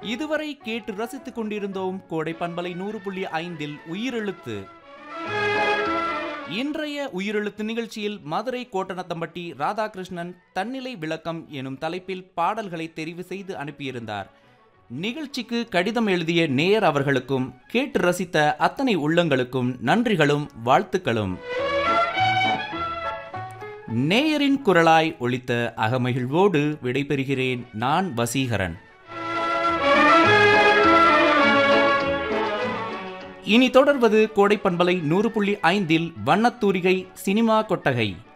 இதுவரை கேட்டு ரசித்துக் கொண்டிருந்தோம் கோடை பண்பலை நூறு புள்ளி ஐந்தில் உயிரெழுத்து இன்றைய உயிரெழுத்து நிகழ்ச்சியில் மதுரை கோட்டனத்தம்பட்டி ராதாகிருஷ்ணன் தன்னிலை விளக்கம் எனும் தலைப்பில் பாடல்களை தெரிவு செய்து அனுப்பியிருந்தார் நிகழ்ச்சிக்கு கடிதம் எழுதிய நேயர் அவர்களுக்கும் கேட்டு ரசித்த அத்தனை உள்ளங்களுக்கும் நன்றிகளும் வாழ்த்துக்களும் நேயரின் குரலாய் ஒலித்த அகமகிழ்வோடு விடைபெறுகிறேன் நான் வசீகரன் இனி தொடர்வது கோடை பண்பலை நூறு புள்ளி ஐந்தில் வண்ணத்தூரிகை சினிமா கொட்டகை